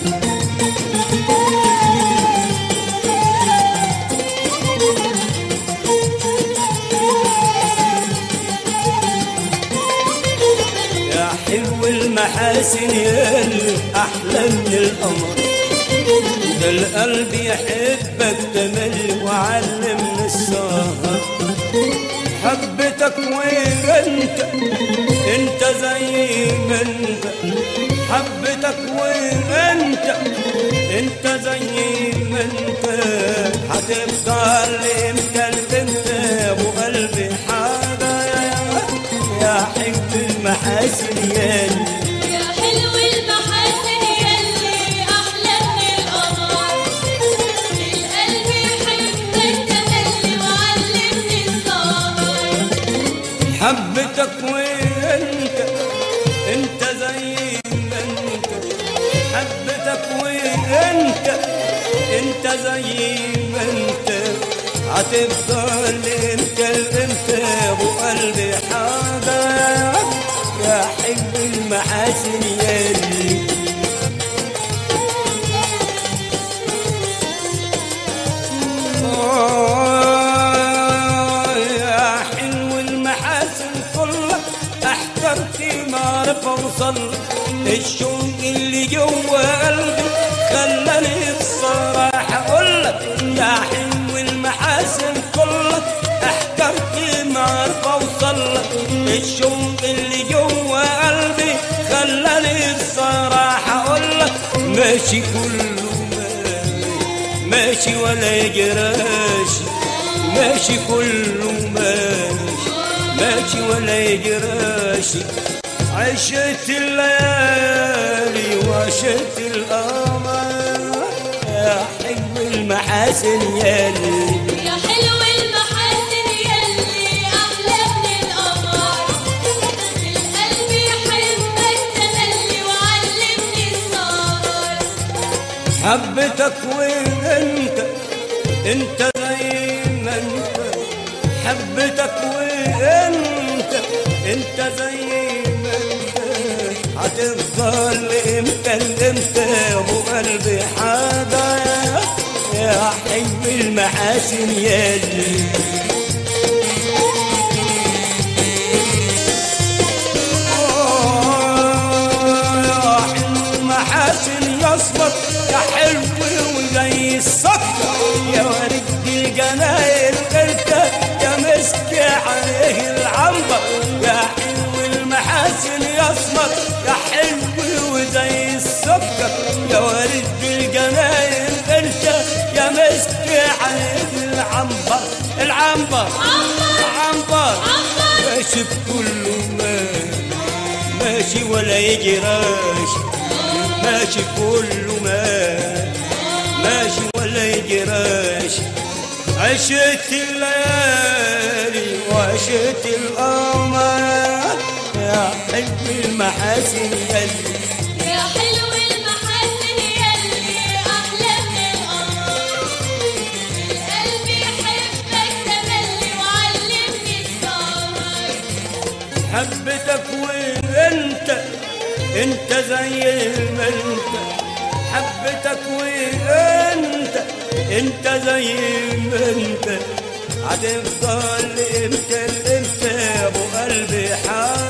يا حلو المحاسن ياللي احلى من القمر ده القلب يحبك تملي وعلمني السهر حبتك وانت انت زي ما انت حبتك وانت انت زي ما انت هتفضل امتى البنت يا ابو قلبي حاجه يا حب المحاسن يالي يا حلو المحاسن يلي أحلى من القمر القلب يحبك تملي وعلمني السهر حبتك وانت انت زي ما انت حبتك وانت انت زي ما انت هتفضل انت انت يا ابو قلبي حاجه يا حب المحاسن يالي آه يا حلو المحاسن كلها احترت ما اعرف اوصل الشوق اللي جوا قلبي خلاني الصراحه اقول لك يا حلو المحاسن كلها احترت ما اعرف اوصل لك الشوق اللي جوا قلبي خلاني الصراحه اقول لك ماشي كله ماشي ماشي ولا يجراش ماشي كله ماشي ماشي ولا يجراش عشت الليالي وعشت القمر يا حلو المحاسن يالي يا حلو المحاسن يلي أحلى من القمر القلب يحبك تملي وعلمني السهر حبتك وانت انت زي ما انت حبتك وانت انت زي ما انت هتفضل امتى امتى يا ابو قلبي حاجه يا حلو المحاسن يالي يا حلو محاسن يصبر يا حلو وزي السكر يا ورد الجناين انت يا مسك عليه العنبر يا حلو المحاسن يصبر يا حلو وزي السكر يا ورد الجناين انت يا مسك عليه العنبر العنبر عنبر ماشي بكل مال ماشي ولا يجراش ماشي كله ما ماشي ولا يجراش عشت الليالي وعشت القمر يا حلو المحاسن يلي يا حلو المحاسن يلي أحلى من القمر القلب يحبك تملي وعلمني السهر حبتك وانت انت زي ما انت حبتك وانت انت زي ما انت هتفضل امتى امتى يا ابو قلبي حاجه